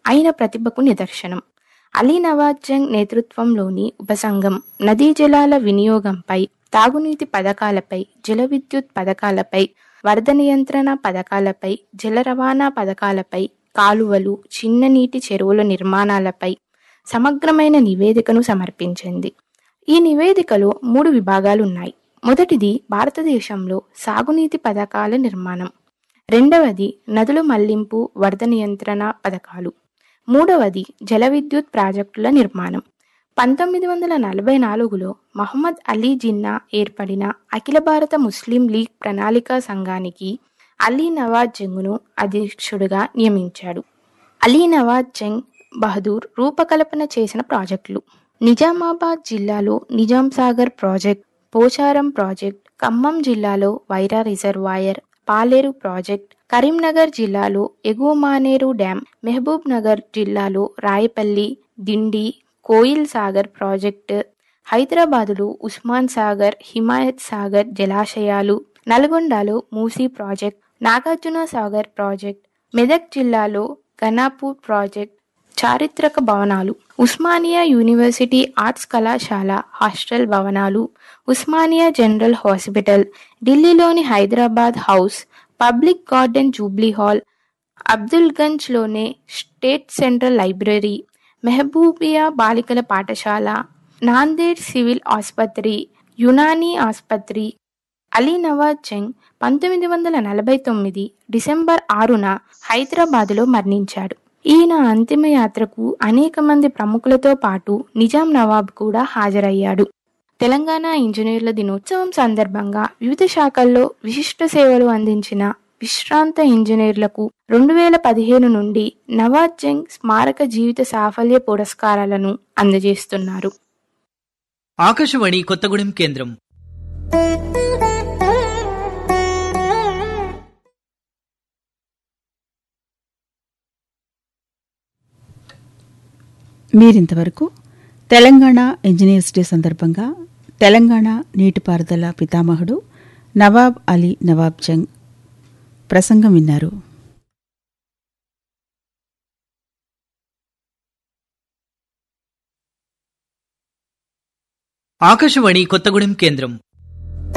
ఆయన ప్రతిభకు నిదర్శనం అలీ నవాజ్ జంగ్ నేతృత్వంలోని ఉపసంఘం నదీ జలాల వినియోగంపై తాగునీటి పథకాలపై జల విద్యుత్ పథకాలపై వరద నియంత్రణ పథకాలపై జల రవాణా పథకాలపై కాలువలు చిన్న నీటి చెరువుల నిర్మాణాలపై సమగ్రమైన నివేదికను సమర్పించింది ఈ నివేదికలో మూడు విభాగాలున్నాయి మొదటిది భారతదేశంలో సాగునీటి పథకాల నిర్మాణం రెండవది నదుల మళ్లింపు వరద నియంత్రణ పథకాలు మూడవది జల విద్యుత్ ప్రాజెక్టుల నిర్మాణం పంతొమ్మిది వందల నలభై నాలుగులో మహమ్మద్ అలీ జిన్నా ఏర్పడిన అఖిల భారత ముస్లిం లీగ్ ప్రణాళికా సంఘానికి అలీ నవాజ్ జంగ్ను అధ్యక్షుడిగా నియమించాడు అలీ నవాజ్ జంగ్ బహదూర్ రూపకల్పన చేసిన ప్రాజెక్టులు నిజామాబాద్ జిల్లాలో నిజాం సాగర్ ప్రాజెక్ట్ పోచారం ప్రాజెక్ట్ ఖమ్మం జిల్లాలో వైరా రిజర్వాయర్ పాలేరు ప్రాజెక్ట్ కరీంనగర్ జిల్లాలో ఎగువ మానేరు డ్యాం మహబూబ్ నగర్ జిల్లాలో రాయపల్లి దిండి కోయిల్ సాగర్ ప్రాజెక్టు హైదరాబాదులో ఉస్మాన్ సాగర్ హిమాయత్ సాగర్ జలాశయాలు నల్గొండలో మూసీ ప్రాజెక్ట్ నాగార్జున సాగర్ ప్రాజెక్ట్ మెదక్ జిల్లాలో ఘనాపూర్ ప్రాజెక్ట్ చారిత్రక భవనాలు ఉస్మానియా యూనివర్సిటీ ఆర్ట్స్ కళాశాల హాస్టల్ భవనాలు ఉస్మానియా జనరల్ హాస్పిటల్ ఢిల్లీలోని Hyderabad house public garden jubilee hall అబ్దుల్గంజ్లోనే స్టేట్ సెంట్రల్ లైబ్రరీ మెహబూబియా బాలికల పాఠశాల నాందేడ్ సివిల్ ఆసుపత్రి యునానీ ఆసుపత్రి అలీ నవాజ్ జంగ్ పంతొమ్మిది వందల నలభై తొమ్మిది డిసెంబర్ ఆరున హైదరాబాదులో మరణించాడు ఈయన అంతిమయాత్రకు అనేక మంది ప్రముఖులతో పాటు నిజాం నవాబ్ కూడా హాజరయ్యాడు తెలంగాణ ఇంజనీర్ల దినోత్సవం సందర్భంగా వివిధ శాఖల్లో విశిష్ట సేవలు అందించిన విశ్రాంత ఇంజనీర్లకు రెండు వేల పదిహేను నుండి నవాజ్ జంగ్ స్మారక జీవిత సాఫల్య పురస్కారాలను అందజేస్తున్నారు ఆకాశవాణి కొత్తగూడెం కేంద్రం మీరింతవరకు తెలంగాణ ఇంజనీర్స్ డే సందర్భంగా తెలంగాణ నీటిపారుదల పితామహుడు నవాబ్ అలీ నవాబ్ జంగ్ ప్రసంగం విన్నారు ఆకాశవాణి కొత్తగూడెం కేంద్రం